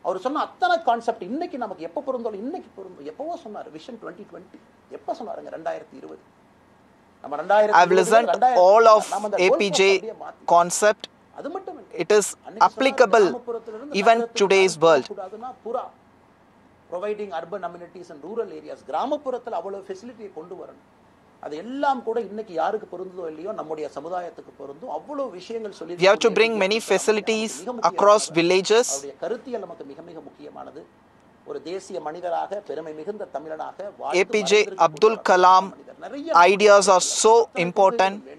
அவர் சொன்ன அத்தனை கான்செப்ட் இன்னைக்கு நமக்கு எப்போ பொருந்தோம் இன்னைக்கு பொருந்தும் எப்பவோ சொன்னார் விஷன் டுவெண்ட்டி டுவெண்ட்டி எப்போ சொன்னாருங்க ரெண்டாயிரத்தி இருபது நம்ம ரெண்டாயிரத்தி I've listened all of APJ concept. அது மட்டும் இல்லை It is applicable even today's world. கூடாதுன்னா புறா providing urban amenities and rural areas கிராமப்புறத்தில் அவ்வளவு ஃபெசிலிட்டியை கொண்டு வரணும் அது எல்லாம் கூட இன்னைக்கு யாருக்கு பொருந்ததோ இல்லையோ நம்முடைய சமுதாயத்துக்கு பொருந்தும் அவ்வளவு விஷயங்கள் சொல்லி We have to bring many facilities across villages. அவருடைய கருத்தியல் நமக்கு மிக மிக முக்கியமானது ஒரு தேசிய மனிதராக பெருமை மிகுந்த தமிழனாக வாழ்ந்து APJ மறைந்திருக்கக்கூடிய Abdul ஒரு Kalam மனிதர். நிறைய ideas are so important. வேண்டும்.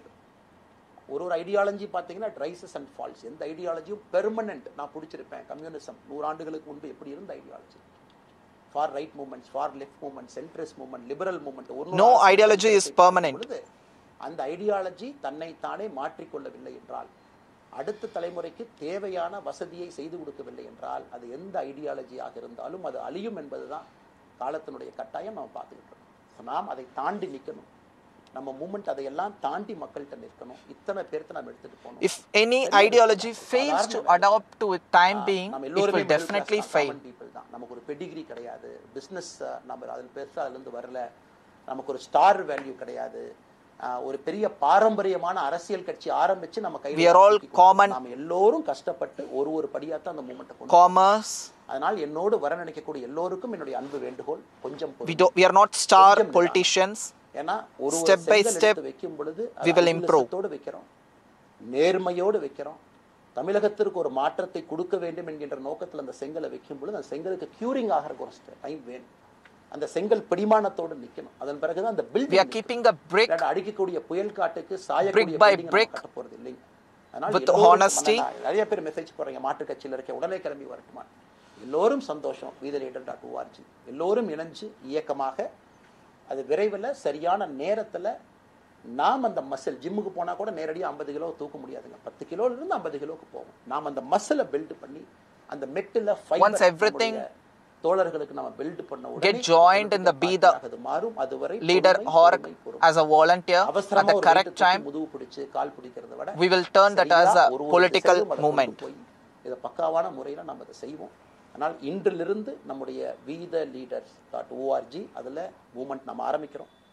ஒரு ஒரு ஐடியாலஜி பார்த்தீங்கன்னா ரைசஸ் அண்ட் ஃபால்ஸ் எந்த ஐடியாலஜியும் பெர்மனன்ட் நான் பிடிச்சிருப்பேன் கம்யூனிசம் நூறாண்டுகளுக்கு முன்பு எப்படி இருந்த ideology for right movements for left movement centrist movement liberal movement No ideology is permanent. அந்த ஐடியாலஜி தன்னை தானே மாற்றிக்கொள்ளவில்லை என்றால் அடுத்த தலைமுறைக்கு தேவையான வசதியை செய்து கொடுக்கவில்லை என்றால் அது எந்த ஐடியாலஜியாக இருந்தாலும் அது அழியும் என்பதுதான் காலத்தினுடைய கட்டாயம் நம்ம பார்த்துக்கிட்டு இருக்கோம் So, நாம் அதை தாண்டி நிற்கணும் நம்ம மூமெண்ட் அதையெல்லாம் தாண்டி மக்கள்கிட்ட நிற்கணும் இத்தனை பேர்த்த நம்ம எடுத்துட்டு போகணும் If any ideology fails to adopt to a time being, நம்ம it எல்லோருமே will definitely fail. பீப்புள் தான் நமக்கு ஒரு பெடிகிரி கிடையாது பிஸ்னஸ் நம்ம அதில் பெருசாக அதுலேருந்து வரல நமக்கு ஒரு ஸ்டார் வேல்யூ கிடையாது ஆஹ் ஒரு பெரிய பாரம்பரியமான அரசியல் கட்சி ஆரம்பிச்சு நம்ம கையில We are all தூக்கி கொடுத்தோம். common. நாம எல்லோரும் கஷ்டப்பட்டு ஒரு ஒரு படியா தான் அந்த மூமெண்ட்டை கொண்டு Commerce. அதனால் என்னோடு வர நினைக்கக்கூடிய எல்லோருக்கும் என்னுடைய அன்பு வேண்டுகோள் கொஞ்சம் We பொறுமை. don't. We are not star கொஞ்சம் politicians. ஏன்னா ஒரு ஒரு Step by செங்கல் step, எடுத்து வைக்கும் பொழுது we will improve. அகிலசத்தோடு வைக்கிறோம் நேர்மையோடு வைக்கிறோம் தமிழகத்திற்கு ஒரு மாற்றத்தை கொடுக்க வேண்டும் என்கின்ற நோக்கத்தில் அந்த செங்கலை வைக்கும் பொழுது அந்த செங்கலுக்கு கியூரிங் ஆகிறதுக்கு ஒரு டைம் வேணும் அந்த செங்கல் பிடிமானத்தோடு நிக்கணும் அதன் பிறகுதான் அந்த We are building keeping a brick அடிக்கக்கூடிய புயல் காட்டுக்கு சாயக்கூடிய by building நம்ம brick, கட்ட போறது இல்லைங்க அதனால with எல்லோரும் honesty. மனதா- நிறைய பேர் மெசேஜ் போடுறீங்க மாற்று கட்சியில் இருக்க உடனே கிளம்பி வரட்டுமா எல்லோரும் சந்தோஷம் வீத லீடர் டாட் ஓஆர்ஜி எல்லோரும் இணைஞ்சு இயக்கமாக அது விரைவில் சரியான நேரத்துல நாம் அந்த மசில் ஜிம்முக்கு போனா கூட நேரடியாக ஐம்பது கிலோ தூக்க முடியாதுங்க பத்து கிலோல இருந்து ஐம்பது கிலோக்கு போகும் நாம் அந்த மசிலை பில்ட் பண்ணி அந்த மெட்டில் Once everything தோழர்களுக்கு நம்ம பில்ட் பண்ண உடனே get joined in the be the அது மாறும் அதுவரை leader பொறுமை, or பொறுமை, பொறுமை. as a volunteer at அவசரமா the ஒரு correct weight தூக்கி time, முதுகு பிடிச்சு கால் பிடிக்கிறத விட we will turn that as சரியா a ஒரு ஒரு political திசையிலும் அதை கொண்டு movement. போய் இதை பக்காவான முறையில் நம்ம அதை செய்வோம் ஆனால் இன்றிலிருந்து நம்முடைய வீத லீடர்ஸ் டாட் ஓஆர்ஜி அதில் மூமெண்ட் நம்ம ஆரம்பிக்கிறோம்